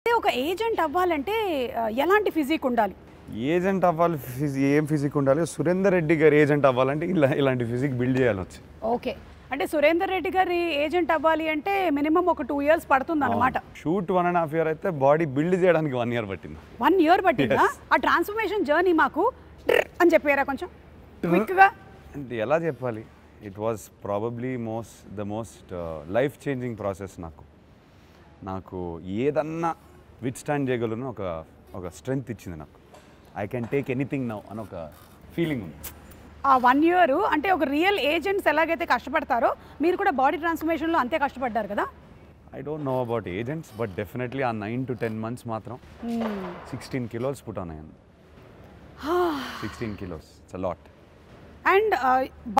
అయితే ఒక ఏజెంట్ అవ్వాలంటే ఆ, ఎలాంటి ఫిజిక్ ఉండాలి ఏజెంట్ అవ్వాలి ఫిజి ఏం ఫిజిక్ ఉండాలి సురేందర్ రెడ్డి గారు ఏజెంట్ అవ్వాలంటే ఇలా ఇలాంటి ఫిజిక్ బిల్డ్ చేయాలి వచ్చి ఓకే అంటే సురేందర్ రెడ్డి గారి ఏజెంట్ అవ్వాలి అంటే మినిమం ఒక టూ ఇయర్స్ పడుతుంది అనమాట shoot one and half year అయితే బాడీ బిల్డ్ చేయడానికి వన్ ఇయర్ పట్టింది వన్ ఇయర్ పట్టిందా ఆ ట్రాన్స్ఫర్మేషన్ జర్నీ మాకు ట్ర్ అని చెప్పారా కొంచెం క్విక్గా అంటే ఎలా చెప్పాలి it was probably most the most life changing process నాకు నాకు ఏదన్నా విత్ స్టాండ్ చేయగలను ఒక ఒక స్ట్రెంగ్త్ ఇచ్చింది నాకు I can take anything now అని ఒక ఫీలింగ్ ఉంది ఆ వన్ ఇయర్ అంటే ఒక రియల్ ఏజెంట్స్ ఎలాగైతే కష్టపడతారో మీరు కూడా బాడీ ట్రాన్స్ఫర్మేషన్లో అంతే కష్టపడ్డారు కదా I don't know about agents but definitely uh nine to ten months మాత్రం సిక్స్టీన్ కిలోస్ పుట్ ఆన్ అయ్యాను sixteen kilos it's lot and